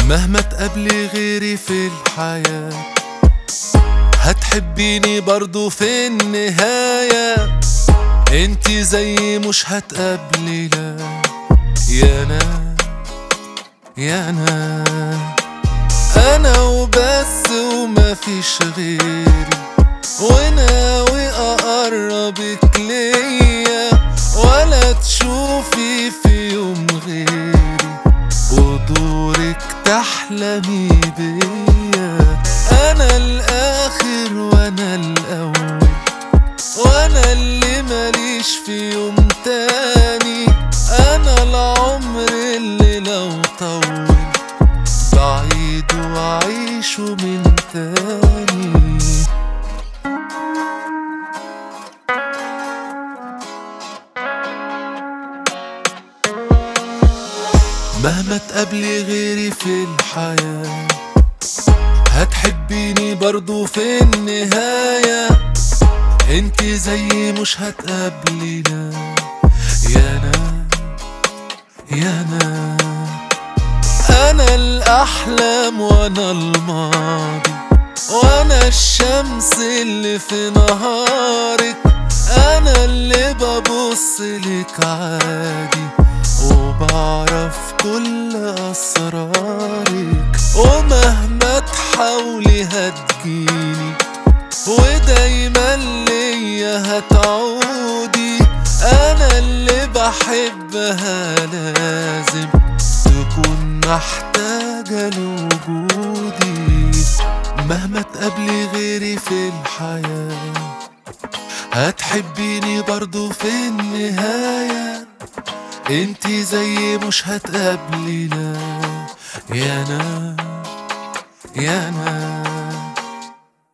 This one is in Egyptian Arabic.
مهما تقابلي غيري في الحياة هتحبيني برضو في النهاية انتي زيي مش هتقابلي لا يا انا يا انا انا وبس وما فيش غيري وناوي اقربك ليا ولا تشوفي في يوم غيري ودورك تحلمي بيا انا الاخر وانا الاول وانا اللي ماليش في يوم تاني انا العمر اللي لو طول بعيد واعيشه من تاني مهما تقابلي غيري في الحياة هتحبيني برضو في النهاية انتي زيي مش هتقابلي لا يا انا يا انا انا الاحلام وانا الماضي وانا الشمس اللي في نهارك انا اللي ببص لك عادي وبعرف كل اسرارك ومهما تحاولي هتجيني ودايما ليا هتعودي انا اللي بحبها لازم تكون محتاجة لوجودي مهما تقابلي غيري في الحياة هتحبيني برضو في النهاية انتي زيي مش هتقابلي لا يا انا يا انا